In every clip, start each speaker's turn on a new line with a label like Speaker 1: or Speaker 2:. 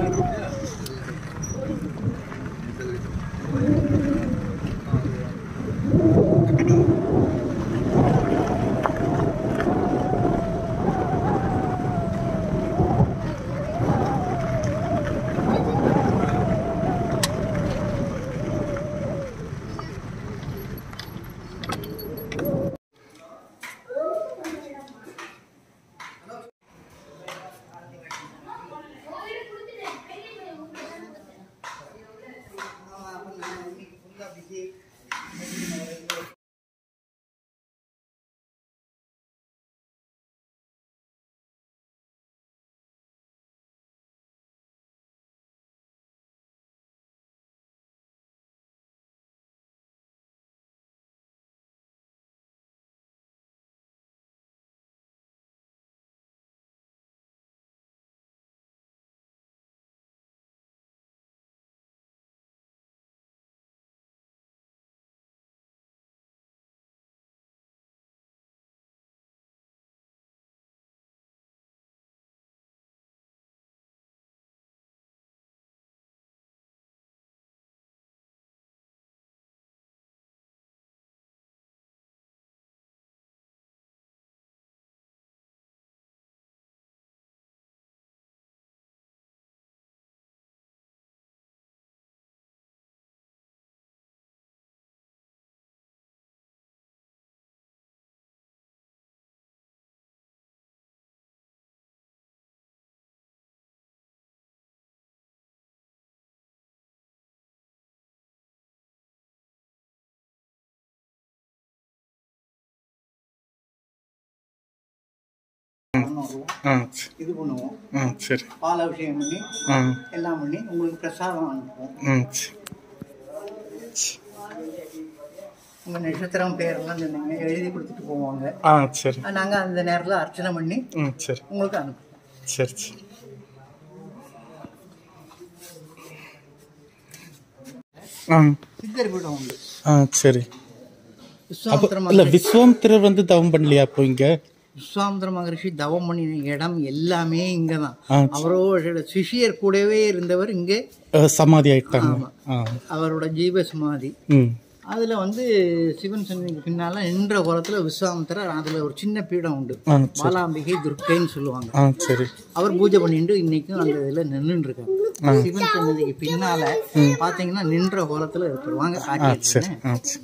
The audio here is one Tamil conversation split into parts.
Speaker 1: பண்ணுவோம்
Speaker 2: ஆ
Speaker 1: இது பண்ணுவோம்
Speaker 2: ஆ சரி
Speaker 1: பால் அபிஷேகம் பண்ணி
Speaker 2: ஆ
Speaker 1: எல்லாம் பண்ணி உங்களுக்கு பிரசாதம் அனுப்புவோம்
Speaker 2: ம் சரி.
Speaker 1: உங்கள் நட்சத்திரம் பேரெல்லாம் சொன்னீங்க எழுதி கொடுத்துட்டு போவாங்க
Speaker 2: ஆ சரி
Speaker 1: நாங்கள் அந்த நேரத்தில் அர்ச்சனை பண்ணி
Speaker 2: ம் சரி
Speaker 1: உங்களுக்கு அனுப்புவோம்
Speaker 2: சரி சரி ஆ
Speaker 1: சித்தர் பீடம் உண்டு
Speaker 2: ஆ சரி அப்போ
Speaker 1: விஸ்வாமித்திர
Speaker 2: இல்லை
Speaker 1: மகரிஷி
Speaker 2: விஸ்வாமித்திரர் வந்து தவம் பண்ணலையா அப்போ இங்கே
Speaker 1: விஸ்வாமித்திர மகரிஷி தவம் பண்ணின இடம் எல்லாமே இங்கே தான்
Speaker 2: ஆ
Speaker 1: அவரோட சிஷியர் கூடவே இருந்தவர் இங்கே
Speaker 2: அஹ், சமாதி ஆயிட்டாங்க
Speaker 1: ஆமா.
Speaker 2: ஆ
Speaker 1: அவரோட ஜீவ சமாதி
Speaker 2: ம்
Speaker 1: அதில் வந்து சிவன் சன்னதிக்கு பின்னால் நின்ற குளத்தில் விஸ்வாமித்திரர் அதில் ஒரு சின்ன பீடம் உண்டு
Speaker 2: ஆ
Speaker 1: பாலாம்பிகை துர்க்கைன்னு சொல்லுவாங்க
Speaker 2: ஆ சரி
Speaker 1: அவர் பூஜை பண்ணிட்டு இன்னைக்கும் அந்த இதில் நின்றுட்டு இருக்காரு சிவன் சன்னதிக்கு பின்னால பாத்தீங்கன்னா நின்ற கோலத்துல இருப்பார் வாங்க
Speaker 2: ஆ
Speaker 1: காட்டி
Speaker 2: சரி ஆ சரி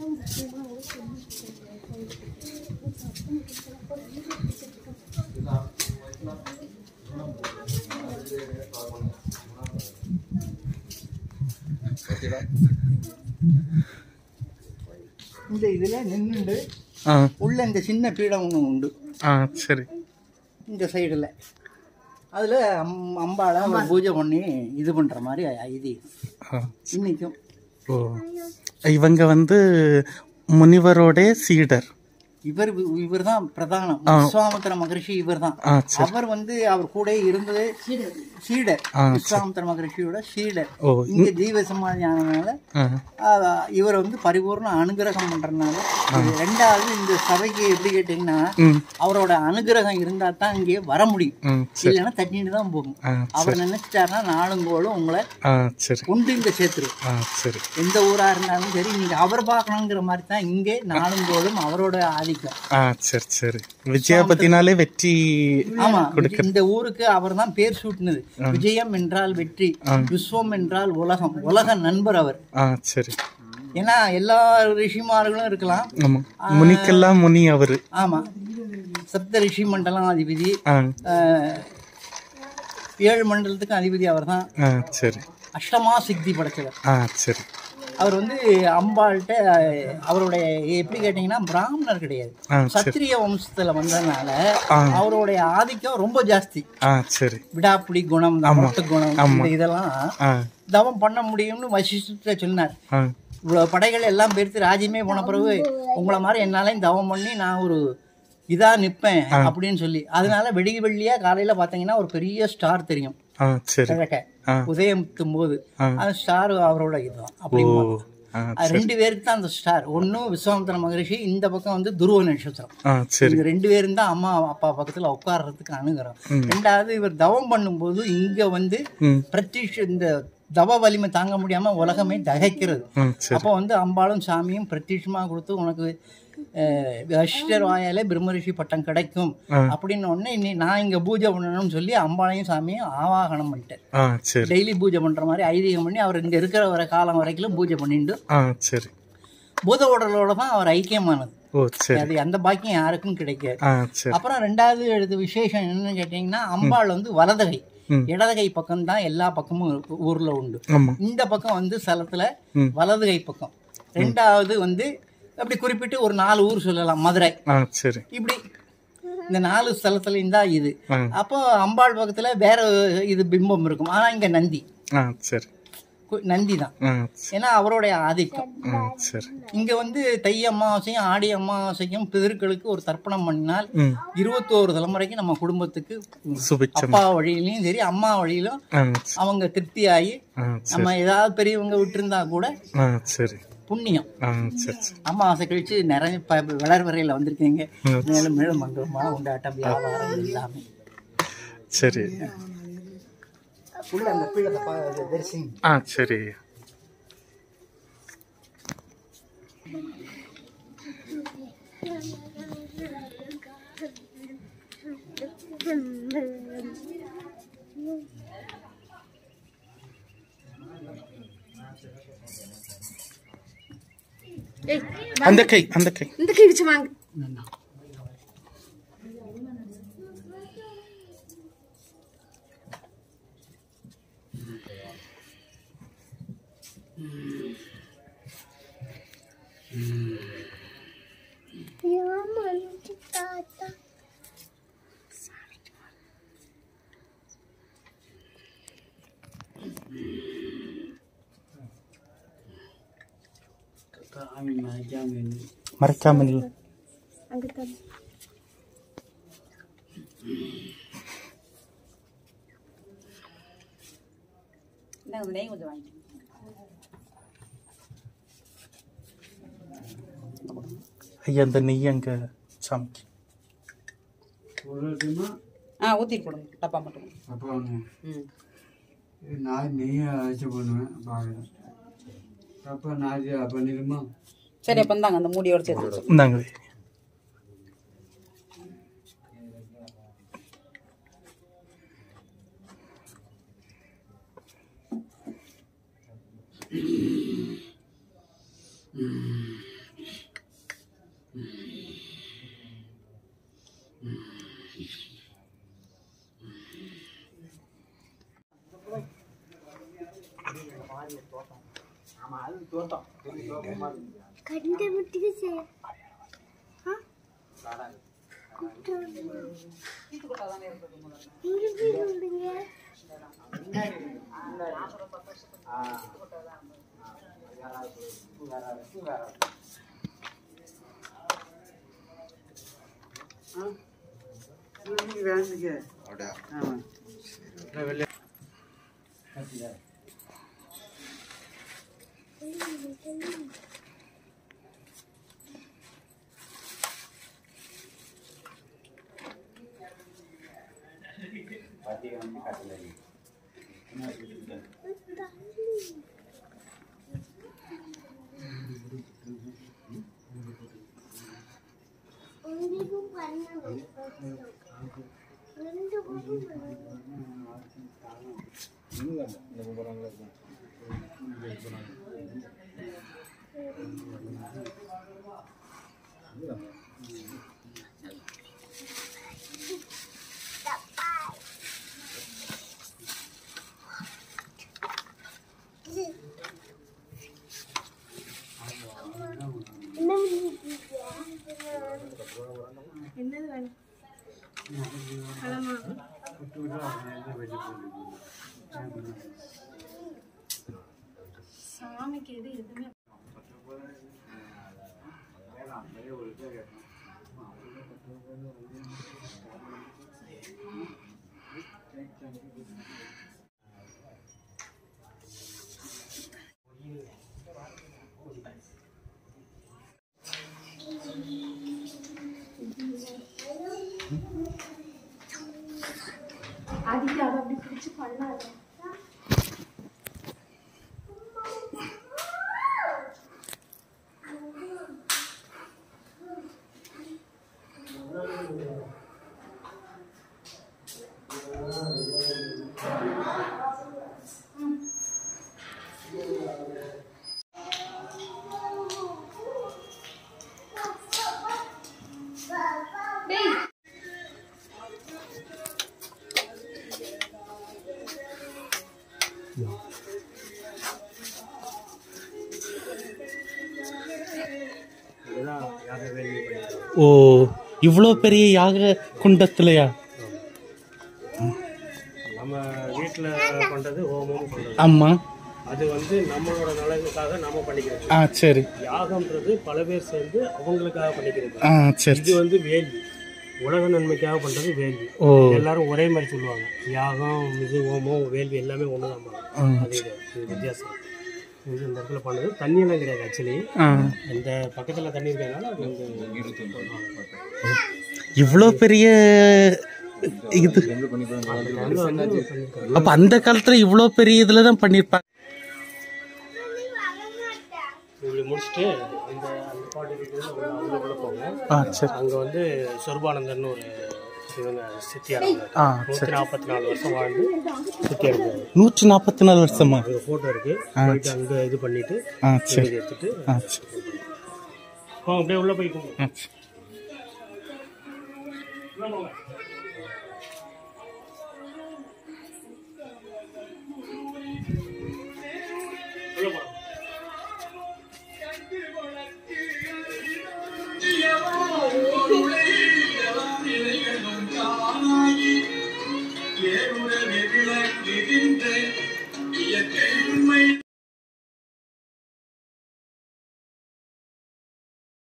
Speaker 1: இந்த இதுல நின்றுண்டு
Speaker 2: ஆ
Speaker 1: உள்ள இந்த சின்ன பீடம் ஒன்று உண்டு
Speaker 2: ஆ சரி
Speaker 1: இந்த சைடுல அதுல அம் அம்பாளை அவர் பூஜை பண்ணி இது பண்ற மாதிரி இது
Speaker 2: ஆ
Speaker 1: இன்னைக்கும்
Speaker 2: ஓ இவங்க வந்து முனிவரோட சீடர்
Speaker 1: இவர் இவர் தான் பிரதானம் விஸ்வாமித்திர மகரிஷி இவர் தான்
Speaker 2: ஆ சரி
Speaker 1: அவர் வந்து அவர் கூட இருந்தது சீடர்
Speaker 2: ஆ,
Speaker 1: விஸ்வாமித்திர மகரிஷியோட சீடர்
Speaker 2: ஓ
Speaker 1: இங்க ஜீவ சமாதி ஆனதுனால
Speaker 2: ஆ
Speaker 1: ஆஹ் இவர் வந்து பரிபூர்ண அனுகிரகம் பண்றதுனால இது ரெண்டாவது இந்த சபைக்கு எப்படி கேட்டீங்கன்னா
Speaker 2: ம்
Speaker 1: அவரோட அனுகிரகம் இருந்தா தான் இங்கே வர முடியும்
Speaker 2: ம் சரி
Speaker 1: இல்லைன்னா தட்டிட்டு தான் போகும்
Speaker 2: ஆ
Speaker 1: அவர் நினைச்சிட்டாருன்னா நாளுங்கோளும் உங்களை
Speaker 2: ஆ சரி
Speaker 1: கொண்டு இங்க சேர்த்துரு
Speaker 2: ஆ சரி
Speaker 1: எந்த ஊரா இருந்தாலும் சரி நீங்க அவர் பார்க்கணுங்கிற மாதிரி தான் இங்கே நாளுங்கோளும் அவரோட ஆதிக்கம்
Speaker 2: ஆ சரி சரி விஜயாபத்தினாலே வெற்றி
Speaker 1: ஆமா இந்த ஊருக்கு அவர் தான் பேர் சூட்டினது விஜயம் என்றால் வெற்றி விஸ்வம் என்றால் உலகம் உலக நண்பர் அவர்
Speaker 2: ஆ சரி
Speaker 1: ஏன்னா எல்லா ரிஷிமார்களும் இருக்கலாம்
Speaker 2: ஆமா முனிக்கெல்லாம் முனி அவரு
Speaker 1: ஆமா சப்த ரிஷி மண்டலம் அதிபதி
Speaker 2: ஆ
Speaker 1: ஆஹ், ஏழு மண்டலத்துக்கும் அதிபதி அவர் தான்
Speaker 2: ஆ சரி
Speaker 1: அஷ்டமா சித்தி படைச்சவர்
Speaker 2: ஆ சரி
Speaker 1: அவர் வந்து அம்பாள்கிட்ட அவருடைய எப்படி கேட்டீங்கன்னா பிராமணர் கிடையாது
Speaker 2: ஆ சரி
Speaker 1: சத்திரிய வம்சத்துல வந்ததுனால
Speaker 2: ஆ.
Speaker 1: அவருடைய ஆதிக்கம் ரொம்ப ஜாஸ்தி
Speaker 2: ஆ சரி
Speaker 1: விடாப்புடி குணம் முரட்டு குணம் இந்த இதெல்லாம்
Speaker 2: ஆ
Speaker 1: தவம் பண்ண முடியும்னு வசிஷ்ட சொன்னார்
Speaker 2: ஆ
Speaker 1: இவ்வளவு படைகள் எல்லாம் பெருத்து ராஜ்யமே போன பிறகு உங்களை மாதிரி என்னாலையும் தவம் பண்ணி நான் ஒரு இதா நிப்பேன் அப்படின்னு சொல்லி அதனால வெடி வெள்ளியா காலையில பாத்தீங்கன்னா ஒரு பெரிய ஸ்டார் தெரியும்
Speaker 2: ஆ சரி
Speaker 1: கிழக்க
Speaker 2: ஆ.
Speaker 1: உதயத்தும் போது
Speaker 2: ஆ.
Speaker 1: அந்த ஸ்டார் அவரோட இதுதான் அப்படி
Speaker 2: ஓ ஆ
Speaker 1: அது ரெண்டு பேருக்கு தான் அந்த ஸ்டார் ஒன்றும் விஸ்வாமித்திர மகரிஷி இந்த பக்கம் வந்து துருவ நட்சத்திரம்
Speaker 2: ஆ சரி
Speaker 1: இவங்க ரெண்டு பேரும் தான் அம்மா அப்பா பக்கத்துல உட்கார்றதுக்கு அணுகிறோம் ரெண்டாவது இவர் தவம் பண்ணும்போது இங்க வந்து
Speaker 2: ம்
Speaker 1: பிரத்யட்ச இந்த தவ வலிமை தாங்க முடியாம உலகமே தகைக்கிறது
Speaker 2: ஆ சரி
Speaker 1: அப்போ வந்து அம்பாளும் சாமியும் பிரத்யட்சமாக கொடுத்து உனக்கு அஹ், வசிஷ்டர் வாயாலே பிரம்மரிஷி பட்டம் கிடைக்கும்
Speaker 2: ஆ.
Speaker 1: அப்படின்னு உடனே இன்னி நான் இங்க பூஜை பண்ணணும்னு சொல்லி அம்பாளையும் சாமியும் ஆவாகனம் பண்ணிட்டேன்
Speaker 2: ஆ சரி
Speaker 1: டெய்லி பூஜை பண்ற மாதிரி ஐதீகம் பண்ணி அவர் இங்க இருக்கிற வர காலம் வரைக்கும் பூஜை பண்ணிட்டு
Speaker 2: ஆ சரி
Speaker 1: பூத உடலோட தான் அவர் ஐக்கியமானது
Speaker 2: ஓ சரி
Speaker 1: அது அந்த பாக்கியம் யாருக்கும் கிடைக்காது
Speaker 2: ஆ சரி
Speaker 1: அப்புறம் ரெண்டாவது எடுத்த விசேஷம் என்னன்னு கேட்டீங்கன்னா அம்பாள் வந்து வலதுகை
Speaker 2: ம்.
Speaker 1: இடதுகை பக்கம் தான் எல்லா பக்கமும் இருக்கு, ஊர்ல உண்டு
Speaker 2: ஆமா
Speaker 1: இந்த பக்கம் வந்து ஸ்தலத்துல
Speaker 2: ம்.
Speaker 1: வலதுகை பக்கம் ரெண்டாவது வந்து அப்படி குறிப்பிட்டு ஒரு நாலு ஊர் சொல்லலாம் மதுரை
Speaker 2: ஆ சரி
Speaker 1: இப்படி இந்த நாலு ஸ்தலத்துலையும் தான் இது
Speaker 2: ஆ
Speaker 1: அப்போ அம்பாள் பக்கத்துல வேற இது பிம்பம் இருக்கும் ஆனா இங்க நந்தி
Speaker 2: ஆ சரி
Speaker 1: கு- நந்தி தான்
Speaker 2: ஆ
Speaker 1: ஏன்னா அவருடைய ஆதிக்கம்
Speaker 2: ஆ சரி
Speaker 1: இங்க வந்து தை அமாவாசையும் ஆடி அமாவாசைக்கும் பிதர்களுக்கு ஒரு தர்ப்பணம் பண்ணினால்
Speaker 2: ம்
Speaker 1: இருபத்தோரு தலைமுறைக்கு நம்ம குடும்பத்துக்கு
Speaker 2: சுபிச்சம்
Speaker 1: அப்பா வழியிலையும் சரி அம்மா வழியிலும்
Speaker 2: ஆ
Speaker 1: அவங்க திருப்தியாகி
Speaker 2: ஆ
Speaker 1: நம்ம ஏதாவது பெரியவங்க விட்டுருந்தா கூட
Speaker 2: ஆ சரி
Speaker 1: புண்ணியம்
Speaker 2: ஆ சரி சரி
Speaker 1: அமாவாசை கழிச்சு நிறைய ப வளர் வரையில் வந்திருக்கீங்க
Speaker 2: ம்.
Speaker 1: மேலும் மேலும் மங்களமான உண்டாட்டம் வியாபாரம் எல்லாமே
Speaker 2: சரி
Speaker 1: உள்ள அந்த பீடத்தை பா தரிசனம்
Speaker 2: ஆ சரி
Speaker 3: ஏய்
Speaker 2: அந்த கை அந்த கை
Speaker 3: இந்த கை வச்சு வாங்க
Speaker 2: மறைக்காம நில்லு.
Speaker 3: அங்க தான்
Speaker 4: நெய் கொஞ்சம் வாங்கிக்கோங்க
Speaker 2: ஐயா அந்த நெய் அங்க சாமிக்கு
Speaker 4: ஆ ஊற்றி கொடுங்க டப்பா மட்டும்
Speaker 5: அப்புறம்
Speaker 4: ம்
Speaker 5: நான் நெய்யை அழைச்சி பண்ணுவேன் பார்க்குறேன் அப்போ நான் இது பண்ணிடுமா
Speaker 4: சரி அப்போ இந்தாங்க அந்த மூடியோட சேர்த்து வச்சு.
Speaker 2: இந்தாங்க
Speaker 3: என்னது வேணும் பழமா சாமிக்கு எது எதுவுமே
Speaker 2: ஓ இவ்வளோ பெரிய யாக குண்டத்துலயா
Speaker 6: நம்ம வீட்டில் பண்ணுறது ஹோமம் பண்ணுறது
Speaker 2: ஆமா
Speaker 6: அது வந்து நம்மளோட நலனுக்காக நாம பண்ணிக்கிறது
Speaker 2: ஆ சரி
Speaker 6: யாகம்ன்றது பல பேர் சேர்ந்து அவங்களுக்காக பண்ணிக்கிறது
Speaker 2: ஆ சரி
Speaker 6: இது வந்து வேள்வி உலக நன்மைக்காக பண்றது வேள்வி
Speaker 2: ஓ
Speaker 6: எல்லாரும் ஒரே மாதிரி சொல்லுவாங்க யாகம் இது ஹோமம் வேள்வி எல்லாமே ஒன்று தான் அது இது இது வித்தியாசம் இது இந்த இடத்துல பண்ணது தண்ணியெல்லாம் கிடையாது ஆக்சுவலி
Speaker 2: ஆ
Speaker 6: இந்த பக்கத்தில் தண்ணி இருக்கிறதுனால அது வந்து
Speaker 2: இவ்வளோ பெரிய இது
Speaker 6: அங்க வந்து பண்ணிருக்காங்க.
Speaker 2: அப்ப அந்த காலத்துல இவ்வளோ பெரிய இதுல தான் பண்ணிருப்பாங்க
Speaker 6: இப்படி முடிச்சுட்டு இந்த அந்த பாட்டு இருக்குது அவங்க உள்ள போங்க
Speaker 2: ஆ சரி
Speaker 6: அங்கே வந்து சொர்பானந்தர்னு ஒரு இவங்க சித்தியார் இருந்தார்.
Speaker 2: ஆ
Speaker 6: நூற்றி நாற்பத்தி நாலு வருஷம் வாழ்ந்து சித்தியார் இருந்தார்
Speaker 2: நூற்றி நாற்பத்தி நாலு வருஷமா
Speaker 6: அங்கே ஃபோட்டோ இருக்கு போயிட்டு அங்கே இது பண்ணிட்டு
Speaker 2: ஆ சரி
Speaker 6: இது எடுத்துட்டு
Speaker 2: ஆ சரி
Speaker 6: போங்க அப்படியே உள்ள போய் கும்பிடுங்க.
Speaker 2: ஆ சரி
Speaker 6: உள்ள போங்க உள்ள போங்க
Speaker 7: ஏழுடனே விளங்குகின்ற இயற்கை